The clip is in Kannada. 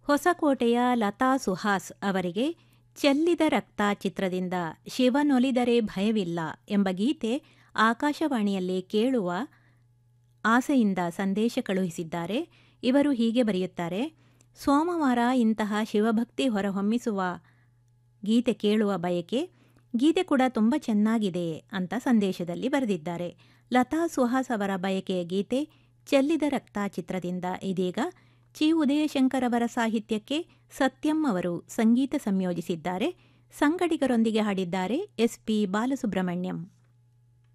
ಹೊಸಕೋಟೆಯ ಲತಾ ಸುಹಾಸ್ ಅವರಿಗೆ ಚೆಲ್ಲಿದ ರಕ್ತ ಚಿತ್ರದಿಂದ ಶಿವನೊಲಿದರೆ ಭಯವಿಲ್ಲ ಎಂಬ ಗೀತೆ ಆಕಾಶವಾಣಿಯಲ್ಲಿ ಕೇಳುವ ಆಸೆಯಿಂದ ಸಂದೇಶ ಕಳುಹಿಸಿದ್ದಾರೆ ಇವರು ಹೀಗೆ ಬರೆಯುತ್ತಾರೆ ಸೋಮವಾರ ಇಂತಹ ಶಿವಭಕ್ತಿ ಹೊರಹೊಮ್ಮಿಸುವ ಗೀತೆ ಕೇಳುವ ಬಯಕೆ ಗೀತೆ ಕೂಡ ತುಂಬ ಚೆನ್ನಾಗಿದೆ ಅಂತ ಸಂದೇಶದಲ್ಲಿ ಬರೆದಿದ್ದಾರೆ ಲತಾ ಸುಹಾಸ್ ಅವರ ಬಯಕೆಯ ಗೀತೆ ಚೆಲ್ಲಿದ ರಕ್ತ ಚಿತ್ರದಿಂದ ಇದೀಗ ಚಿ ಉದಯಶಂಕರ್ ಅವರ ಸಾಹಿತ್ಯಕ್ಕೆ ಸತ್ಯಂ ಅವರು ಸಂಗೀತ ಸಂಯೋಜಿಸಿದ್ದಾರೆ ಸಂಗಡಿಗರೊಂದಿಗೆ ಹಾಡಿದ್ದಾರೆ ಎಸ್ ಪಿ ಬಾಲಸುಬ್ರಹ್ಮಣ್ಯಂ